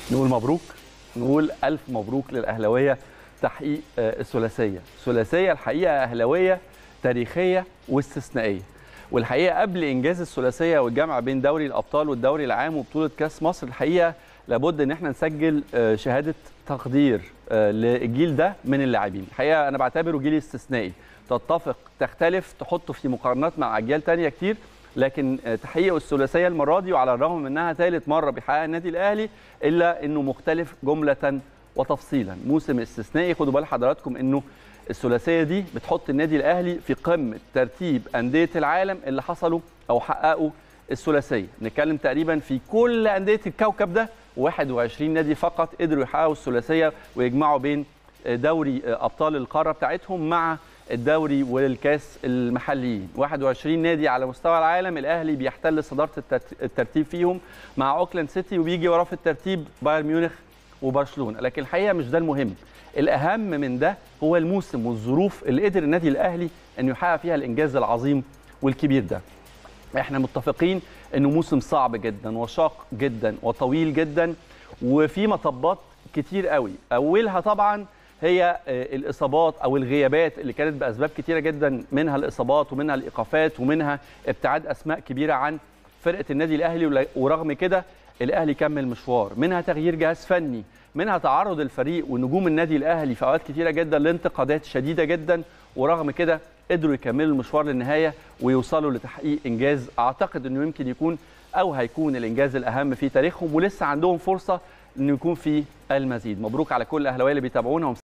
نقول مبروك نقول ألف مبروك للأهلاوية تحقيق آه، الثلاثية ثلاثية الحقيقة أهلاوية تاريخية واستثنائية والحقيقة قبل إنجاز الثلاثية والجمع بين دوري الأبطال والدوري العام وبطولة كأس مصر الحقيقة لابد ان احنا نسجل آه، شهاده تقدير آه، للجيل ده من اللاعبين الحقيقه انا بعتبره جيل استثنائي تتفق تختلف تحطه في مقارنات مع اجيال تانية كتير لكن آه، تحقيق الثلاثيه المره دي وعلى الرغم من انها ثالث مره بيحققها النادي الاهلي الا انه مختلف جمله وتفصيلا موسم استثنائي خدوا بال حضراتكم انه الثلاثيه دي بتحط النادي الاهلي في قمه ترتيب انديه العالم اللي حصلوا او حققوا الثلاثيه نتكلم تقريبا في كل انديه الكوكب ده 21 نادي فقط قدروا يحققوا الثلاثيه ويجمعوا بين دوري ابطال القاره بتاعتهم مع الدوري والكاس المحليين 21 نادي على مستوى العالم الاهلي بيحتل صداره الترت- الترتيب فيهم مع اوكلاند سيتي وبيجي وراه في الترتيب بايرن ميونخ وبرشلونه لكن الحقيقه مش ده المهم الاهم من ده هو الموسم والظروف اللي قدر النادي الاهلي انه يحقق فيها الانجاز العظيم والكبير ده احنا متفقين انه موسم صعب جدا وشاق جدا وطويل جدا وفي مطبات كتير قوي اولها طبعا هي آه، الاصابات او الغيابات اللي كانت باسباب كتيره جدا منها الاصابات ومنها الايقافات ومنها ابتعاد اسماء كبيره عن فرقه النادي الاهلي ولا- ورغم كده الاهلي كمل مشوار منها تغيير جهاز فني منها تعرض الفريق ونجوم النادي الاهلي في اوقات كتيره جدا لانتقادات شديده جدا ورغم كده قدروا يكملوا المشوار للنهايه ويوصلوا لتحقيق انجاز اعتقد انه يمكن يكون او هيكون الانجاز الاهم في تاريخهم ولسه عندهم فرصه انه يكون في المزيد مبروك على كل الاهلاويه اللي بيتابعونا